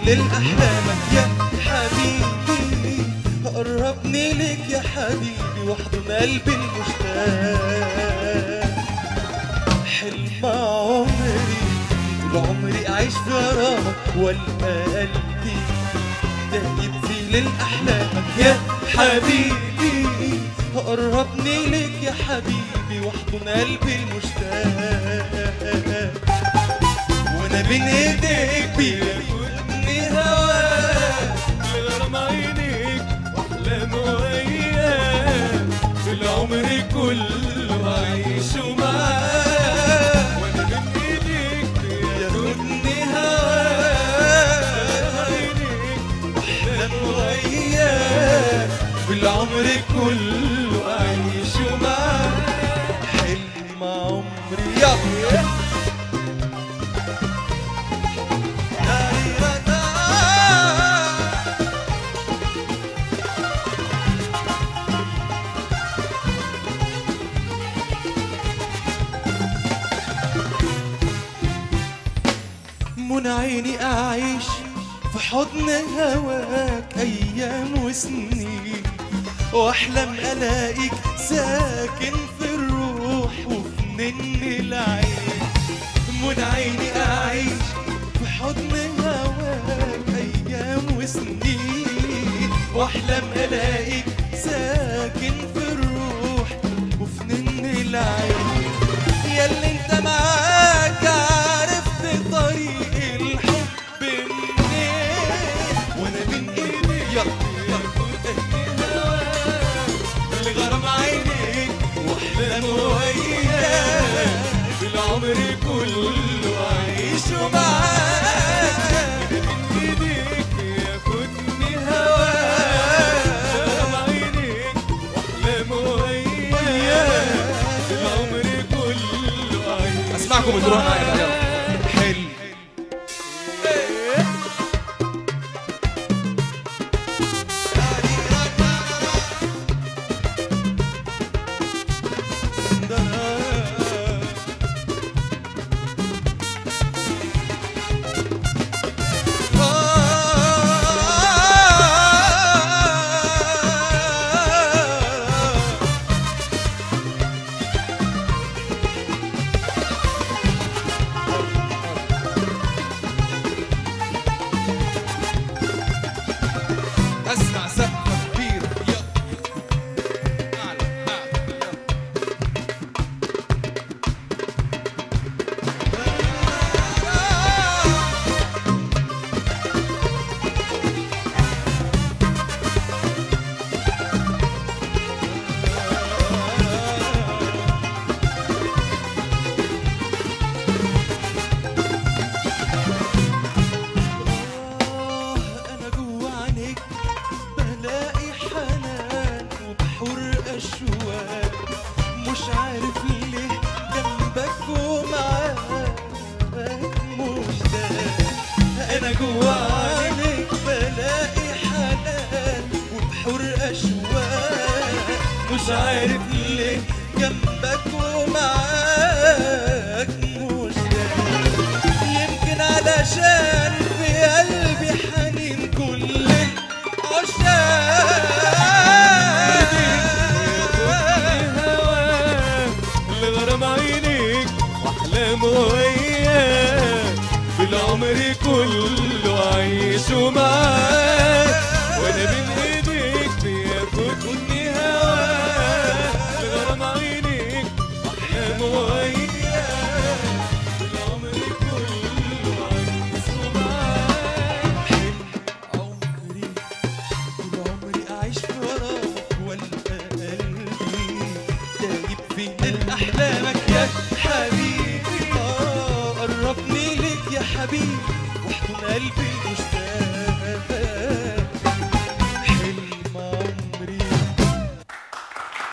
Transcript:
للأحلامك يا حبيبي قربني لك يا حبيبي واحضن قلبي المشتاق حلم عمري طول عمري أعيش في غرامك والقى قلبي دايب في للأحلامك يا حبيبي قربني لك يا حبيبي واحضن قلبي المشتاق وانا بين ايديك بياخدني هواك لغرام عينيك واحلام وايام في العمر كله عايشه معاك وانا بين ايديك بياخدني هواك عينيك احلام وايام بالعمر كله عايشه معاك حلم عمري يلا من عيني أعيش في حضن هواك أيام وسنين وأحلم ألاقيك ساكن في الروح وفي نن العين من عيني أعيش في حضن هواك أيام وسنين وأحلم ألاقيك ساكن في الروح وفي نن العين ياللي انت معاك عرفت طريق الحب منين وانا بين ايديك يلا يلا اللي غرام عينيك واحلام وياك بالعمر كله عايشه معاك بين ايديك ياخدني هواك غرام عينيك واحلام وايام في العمر كله عايشه اسمعكم بتروح معايا بقى يلا حلو اسمع سقفه كبيره يلا اعلى اعلى يلا آه أنا جوا عينيك بلاقي حنان وبحور أشواق مش عارف ليه جنبك ومعاك مشتاق أنا جوا عينيك بلاقي حنان وبحور أشواق مش عارف ليه جنبك ومعاك مشتاق يمكن علشان في قلبي حنين كل العشاق هواك لغرام عينيك واحلام وايام بالعمر كله عايشه معاك وانا بين ايديك بياخدني هواك لغرام عينيك واحلام وايام بالعمر كله عايشه معاك عمري طول عمري أعيش في وراك والقى قلبي دايب في أحلامك يا حبيبي آه قربني لك يا حبيبي واحضن قلبي المشتاق